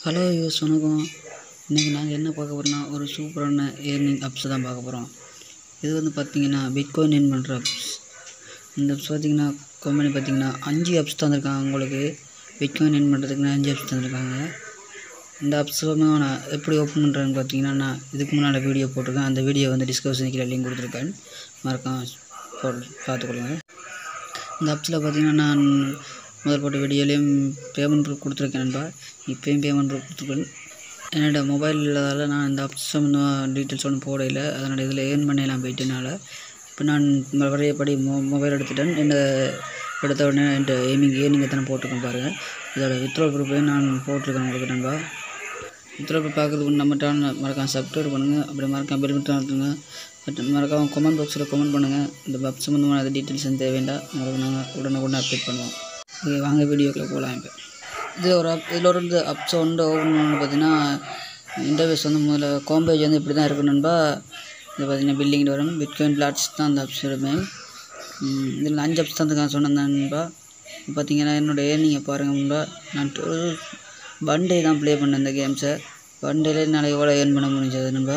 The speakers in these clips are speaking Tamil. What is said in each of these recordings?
ஹலோ யூஸ் வணக்கம் இன்றைக்கி நாங்கள் என்ன பார்க்க போகிறோம்னா ஒரு சூப்பரான ஏர்னிங் அப்ஸ் தான் பார்க்க போகிறோம் இது வந்து பார்த்தீங்கன்னா பிட்காயின் ஏர்ன் பண்ணுற அப்ஸ் இந்த அப்ஸ் பார்த்தீங்கன்னா கம்பெனி பார்த்தீங்கன்னா அஞ்சு அப்ஸ் தந்திருக்காங்க உங்களுக்கு பிட்காயின் ஏர்ன் பண்ணுறதுக்குன்னு அஞ்சு அப்ஸ் தந்திருக்காங்க இந்த அப்ஸ் நான் எப்படி ஓப்பன் பண்ணுறேன்னு பார்த்தீங்கன்னா நான் இதுக்கு முன்னால் வீடியோ போட்டிருக்கேன் அந்த வீடியோ வந்து டிஸ்கஷன் கீழே லிங்க் கொடுத்துருக்கேன் மறக்காம போ- பார்த்துக்கொள்ளுங்க இந்த ஆப்ஸில் பார்த்தீங்கன்னா நான் முதல் போட்ட வீடியோலேயும் பேமெண்ட் ப்ரூஃப் கொடுத்துருக்கேன் நண்பா இப்போயும் பேமெண்ட் ப்ரூஃப் கொடுத்துருக்கேன் என்னோட மொபைல் இல்லாதால நான் இந்த ஆப்ஸ் சம்மந்தமாக டீட்டெயில்ஸ் ஒன்றும் போடையில அதனோட இதில் ஏர்ன் பண்ணலாம் போயிட்டனால இப்போ நான் வரையப்படி மொ மொபைல் எடுத்துட்டேன் என்ன எடுத்த உடனே என்கிட்ட ஏமிங் ஏர்னிங் எத்தனை போட்டிருக்கேன் பாருங்கள் இதோட வித்ட்ரால் ப்ரூஃபையும் நான் போட்டிருக்கேன் உங்களுக்கு நண்பா வித்ட்ரால் ப்ரூஃப் பார்க்குறதுக்கு நம்ம சேனல் மறக்காம சப்ஸ்கிரைப் பண்ணுங்கள் அப்படி மறக்காம பெல் பட்டன் அழுத்துங்க பட் மறக்காம கமெண்ட் பாக்ஸில் கமெண்ட் பண்ணுங்கள் இந்த பப் சம்மந்தமான டீட்டெயில்ஸ் எந்த வேண்டாம் உங்களுக்கு நாங்கள் உடனுக்குடனே அப்டேட் பண்ணுவோம் ஓகே வாங்க வீடியோக்குள்ளே போகலாம் இப்போ இது ஒரு அப் இதில் ஒரு இந்த அப்ஸை வந்து ஓப்பன் பண்ண பார்த்தீங்கன்னா இன்டர்வேஸ் வந்து முதல்ல கோம்பேஜ் வந்து இப்படி தான் இருக்கு நண்பா இது பார்த்தீங்கன்னா பில்டிங் வரும் பிட்காயின் பிளாட்ஸ் தான் அந்த அப்ஸோட மெயின் இதில் அஞ்சு அப்ஸ் தான் நான் சொன்னேன் நண்பா இப்போ பார்த்தீங்கன்னா என்னோடய ஏர்னிங்கை பாருங்கள் நண்பா நான் ஒன் டே தான் ப்ளே பண்ணேன் இந்த கேம்ஸை ஒன் டேல என்னால் எவ்வளோ ஏர்ன் பண்ண முடிஞ்சது நண்பா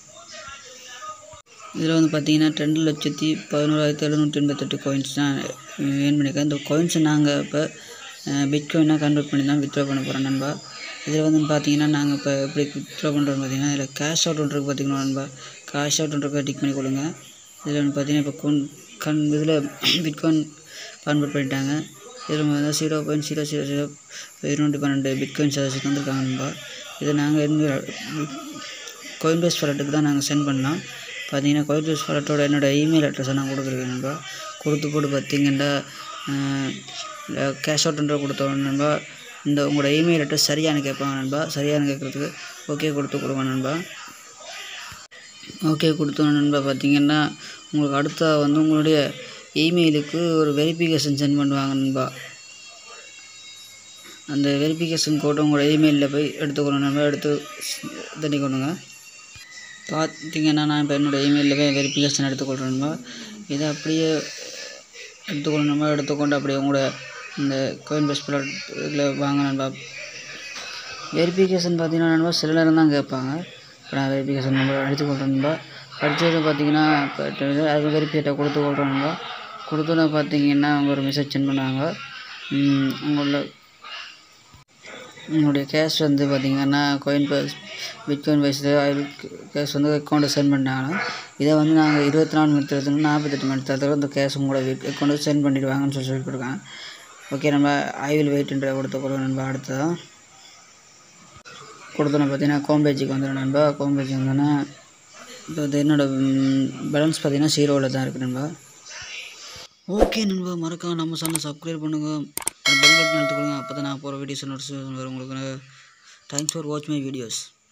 இதில் வந்து பார்த்தீங்கன்னா ரெண்டு லட்சத்தி பதினோராயிரத்தி எழுநூற்றி எண்பத்தெட்டு காயின்ஸ் தான் ஏர்ன் பண்ணியிருக்கேன் இந்த காயின்ஸை நாங்கள் இப்போ பிட்காயினாக கன்வெர்ட் பண்ணி தான் வித்ட்ரா பண்ண போகிறோம் நண்பா இதில் வந்து பார்த்தீங்கன்னா நாங்கள் இப்போ எப்படி வித்ட்ரா பண்ணுறோம் பார்த்தீங்கன்னா இதில் கேஷ் அவுட் ஒன்றுக்கு பார்த்தீங்கன்னா நண்பா கேஷ் அவுட் ஒன்றுக்கு டிக் பண்ணி கொடுங்க இதில் வந்து பார்த்தீங்கன்னா இப்போ கொன் கண் இதில் பிட்காயின் கன்வெர்ட் பண்ணிட்டாங்க இதில் வந்து zero point zero zero zero இருநூற்றி பன்னெண்டு பிட்காயின் சர்வீஸ் தந்துருக்காங்க நண்பா இதை நாங்கள் என்ன கோயின்பேஸ் வாலெட்டுக்கு தான் நாங்கள் சென்ட் பண்ணோம் பார்த்தீங்கன்னா கோயின்பேஸ் வாலெட்டோட என்னோடய இமெயில் அட்ரஸை நான் கொடுக்குறேன் நண்பா கொடுத்து போட்டு பார்த்தீங்கன்னா கேஷ் அவுட்ன்ற கொடுத்தோம் நண்பா இந்த உங்களோட இமெயில் அட்ரஸ் சரியான கேட்பாங்க நண்பா சரியான கேட்குறதுக்கு ஓகே கொடுத்து கொடுங்க நண்பா ஓகே கொடுத்தோம் நண்பா பார்த்தீங்கன்னா உங்களுக்கு அடுத்த வந்து உங்களுடைய இமெயிலுக்கு ஒரு வெரிஃபிகேஷன் சென்ட் பண்ணுவாங்க நண்பா அந்த வெரிஃபிகேஷன் கோட்டை உங்களோட இமெயிலில் போய் எடுத்துக்கணும் நண்பா எடுத்து தண்ணி கொண்டுங்க பார்த்தீங்கன்னா நான் இப்போ என்னோடய இமெயிலில் போய் வெரிஃபிகேஷன் எடுத்துக்கொள்கிறேன்பா இதை அப்படியே எடுத்துக்கொள்ளணுமா எடுத்துக்கொண்டு அப்படியே உங்களோட இந்த கோயின் பெஸ்ட் இதில் வாங்க நண்பா வெரிஃபிகேஷன் பார்த்தீங்கன்னா நண்பா சில நேரம் தான் கேட்பாங்க இப்போ நான் வெரிஃபிகேஷன் நம்பர் அடித்துக்கொள்கிறேன் நண்பா படித்தது பார்த்தீங்கன்னா இப்போ அது வெரிஃபிகேட்டை கொடுத்து கொள்கிறேன் நண்பா கொடுத்தோன்னே பார்த்தீங்கன்னா அவங்க ஒரு மெசேஜ் சென்ட் பண்ணாங்க ம், உங்களோட என்னுடைய கேஷ் வந்து பார்த்தீங்கன்னா கோயின் பேஸ் பிட்காயின் பேஸில் கேஷ் வந்து அக்கௌண்ட்டை சென்ட் பண்ணிட்டாங்க இதை வந்து நாங்கள் இருபத்தி நாலு மணி நேரத்துக்கு நாற்பத்தெட்டு மணி நேரத்தில் இந்த கேஷ் உங்களோட அக்கௌண்ட்டுக்கு சென்ட் பண்ணிடுவாங்கன்னு சொல்லி சொல்லிட்டுருக்காங்க ஓகே நம்ம ஐ வில் வெயிட்ன்ற கொடுத்த கொடுங்க நண்பா அடுத்ததான் கொடுத்தோன்னே பார்த்தீங்கன்னா கோம்பேஜுக்கு வந்துடும் நண்பா கோம்பேஜ் வந்தோன்னே இப்போ வந்து என்னோட பேலன்ஸ் பார்த்தீங்கன்னா ஜீரோவில் தான் இருக்குது நண்பா ஓகே நண்பா மறக்காம நம்ம சேனல் சப்ஸ்கிரைப் பண்ணுங்கள் பெல் பட்டன் எடுத்துக்கொள்ளுங்க அப்போ தான் நான் போகிற வீடியோஸ் நோட்டிஃபிகேஷன் வரும் உங்களுக்கு thanks for watch my videos